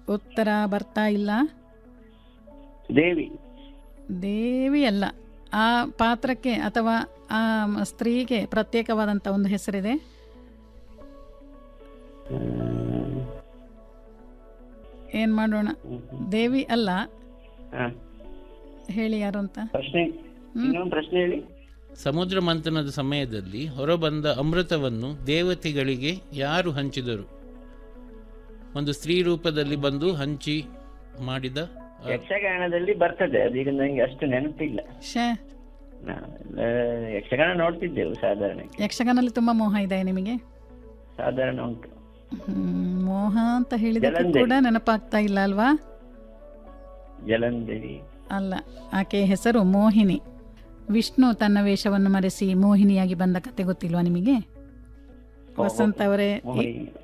ಉತ್ತರ ಬರ್ತಾ ಇಲ್ಲ ದೇವಿ ದೇವಿ ಅಲ್ಲ ಆ ಪಾತ್ರಕ್ಕೆ ಅಥವಾ ಆ ಮ- ಸ್ತ್ರೀಗೆ ಪ್ರತ್ಯೇಕವಾದಂಥ ಒಂದು ಹೆಸರಿದೆ ಹ್ಮ್. ಏನು ಮಾಡೋಣ ದೇವಿ ಅಲ್ಲ ಹಾ. ಹೇಳಿ ಯಾರು ಅಂತ ಪ್ರಶ್ನೆ ಇನ್ನೊಂದು ಪ್ರಶ್ನೆ ಹೇಳಿ ಸಮುದ್ರ ಮಂಥನದ ಸಮಯದಲ್ಲಿ ಹೊರಬಂದ ಅಮೃತವನ್ನು ದೇವತೆಗಳಿಗೆ ಯಾರು ಹಂಚಿದರು ಒಂದು ಸ್ತ್ರೀ ರೂಪದಲ್ಲಿ ಬಂದು ಹಂಚಿ ಮಾಡಿದ ಆ, ಯಕ್ಷಗಾನದಲ್ಲಿ ಬರ್ತದೆ ಅದೀಗ ನಂಗೆ ಅಷ್ಟು ನೆನಪಿಲ್ಲ ಶೇ ನಾವೆಲ್ಲ ಯಕ್ಷಗಾನ ನೋಡ್ತಿದ್ದೆವು ಸಾಧಾರಣ ಯಕ್ಷಗಾನಲ್ಲಿ ತುಂಬ ಮೋಹ ಇದೆ ನಿಮಗೆ ಸಾಧಾರಣ ಉಂಟು ಹ್ಮ್, ಮೋಹ ಅಂತ ಹೇಳಿದಕ್ಕೆ ಜಲಂಧರಿ. ಕೂಡ ನೆನಪಾಗ್ತಾ ಇಲ್ಲ ಅಲ್ವಾ ಜಲಂಧರಿ ಅಲ್ಲ ಆಕೆ ಹೆಸರು ಮೋಹಿನಿ ವಿಷ್ಣು ತನ್ನ ವೇಷವನ್ನು ಮರೆಸಿ ಮೋಹಿನಿಯಾಗಿ ಬಂದ ಕತೆ ಗೊತ್ತಿಲ್ವಾ ನಿಮಗೆ ವಸಂತ್ ಅವರೇ ಮೋಹಿನಿ